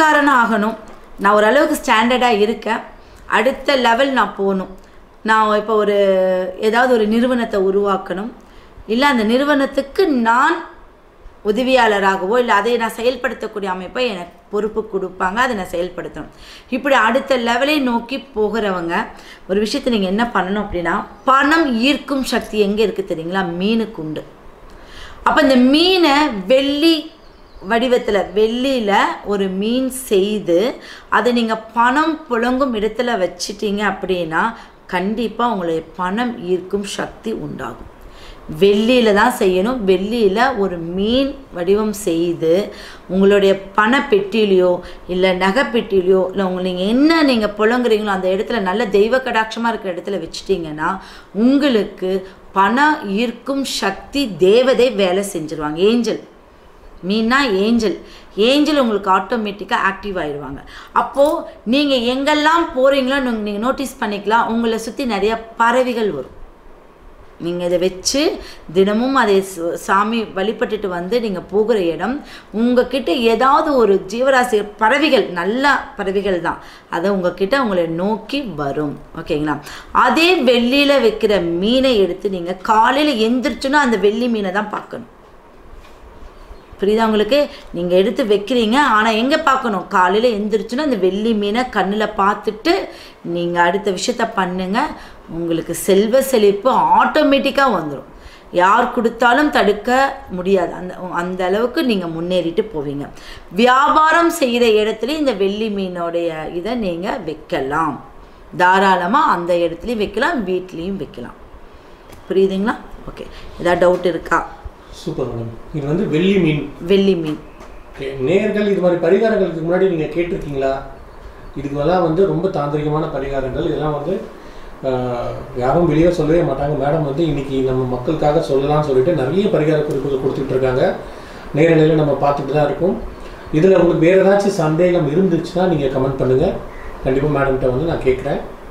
பணக்காரனாக ஆகணும் நான் ஓரளவுக்கு ஸ்டாண்டர்டாக இருக்கேன் அடுத்த லெவல் நான் போகணும் நான் இப்போ ஒரு ஏதாவது ஒரு நிறுவனத்தை உருவாக்கணும் இல்லை அந்த நிறுவனத்துக்கு நான் உதவியாளராகவோ இல்லை அதை நான் செயல்படுத்தக்கூடிய அமைப்பை எனக்கு பொறுப்பு கொடுப்பாங்க அதை நான் செயல்படுத்தணும் இப்படி அடுத்த லெவலை நோக்கி போகிறவங்க ஒரு விஷயத்தை நீங்கள் என்ன பண்ணணும் அப்படின்னா பணம் ஈர்க்கும் சக்தி எங்கே இருக்குது தெரியுங்களா மீனுக்கு உண்டு அப்போ இந்த மீனை வெள்ளி வடிவத்தில் வெள்ளியில் ஒரு மீன் செய்து அதை நீங்கள் பணம் புழங்கும் இடத்துல வச்சிட்டீங்க அப்படின்னா கண்டிப்பாக உங்களுடைய பணம் ஈர்க்கும் சக்தி உண்டாகும் வெள்ளியில் தான் செய்யணும் வெள்ளியில் ஒரு மீன் வடிவம் செய்து உங்களுடைய பணப்பெட்டிலையோ இல்லை நகைப்பெட்டிலையோ இல்லை உங்க நீங்கள் என்ன நீங்கள் புழங்குறீங்களோ அந்த இடத்துல நல்ல தெய்வ கடாட்சமாக இருக்கிற இடத்துல வச்சிட்டிங்கன்னா உங்களுக்கு பணம் ஈர்க்கும் சக்தி தேவதை வேலை செஞ்சுருவாங்க ஏஞ்சல் மீனா ஏஞ்சல் ஏஞ்சல் உங்களுக்கு ஆட்டோமேட்டிக்காக ஆக்டிவ் ஆயிடுவாங்க அப்போது நீங்கள் எங்கெல்லாம் போகிறீங்களோ நீங்கள் நோட்டீஸ் பண்ணிக்கலாம் உங்களை சுற்றி நிறைய பறவைகள் வரும் நீங்கள் இதை வச்சு தினமும் அதை சு- சாமி வழிபட்டுட்டு வந்து நீங்கள் போகிற இடம் உங்ககிட்ட ஏதாவது ஒரு ஜீவராசி பறவைகள் நல்ல பறவைகள் தான் அதை உங்ககிட்ட உங்களை நோக்கி வரும் ஓகேங்களா அதே வெள்ளியில் வைக்கிற மீனை எடுத்து நீங்கள் காலையில் எந்திரிச்சுன்னா அந்த வெள்ளி மீனை தான் பார்க்கணும் புரியுதா உங்களுக்கு நீங்கள் எடுத்து வைக்கிறீங்க ஆனால் எங்கே பார்க்கணும் காலையில் எந்திரிச்சுன்னா அந்த வெள்ளி மீனை கண்ணில் பார்த்துட்டு நீங்கள் அடுத்த விஷயத்த பண்ணுங்க உங்களுக்கு செல்வ செழிப்பு ஆட்டோமேட்டிக்காக வந்துடும் யார் கொடுத்தாலும் தடுக்க முடியாது அந்த அந்த அளவுக்கு நீங்கள் முன்னேறிட்டு போவீங்க வியாபாரம் செய்கிற இடத்துல இந்த வெள்ளி மீனோடைய இதை நீங்கள் வைக்கலாம் தாராளமாக அந்த இடத்துலையும் வைக்கலாம் வீட்லேயும் வைக்கலாம் புரியுதுங்களா ஓகே ஏதாவது டவுட் இருக்கா சூப்பர் மேடம் இது வந்து வெள்ளி மீன் வெள்ளி மீன் Okay, நேர்கள் இது மாதிரி பரிகாரங்களுக்கு முன்னாடி நீங்கள் கேட்டிருக்கீங்களா இதுக்கெல்லாம் வந்து ரொம்ப தாந்திரிகமான பரிகாரங்கள் இதெல்லாம் வந்து ஆஹ், யாரும் வெளியே சொல்லவே மாட்டாங்க மேடம் வந்து இன்னைக்கு நம்ம மக்களுக்காக சொல்லலாம்னு சொல்லிட்டு நிறைய பரிகார குறிப்புகள் கொடுத்துட்டு இருக்காங்க நேரலையில் நம்ம பார்த்துட்டு தான் இருக்கோம் இதில் உங்களுக்கு வேறு ஏதாச்சும் சந்தேகம் இருந்துச்சுன்னா நீங்கள் கமெண்ட் பண்ணுங்கள் கண்டிப்பாக மேடம்கிட்ட வந்து நான் கேட்குறேன்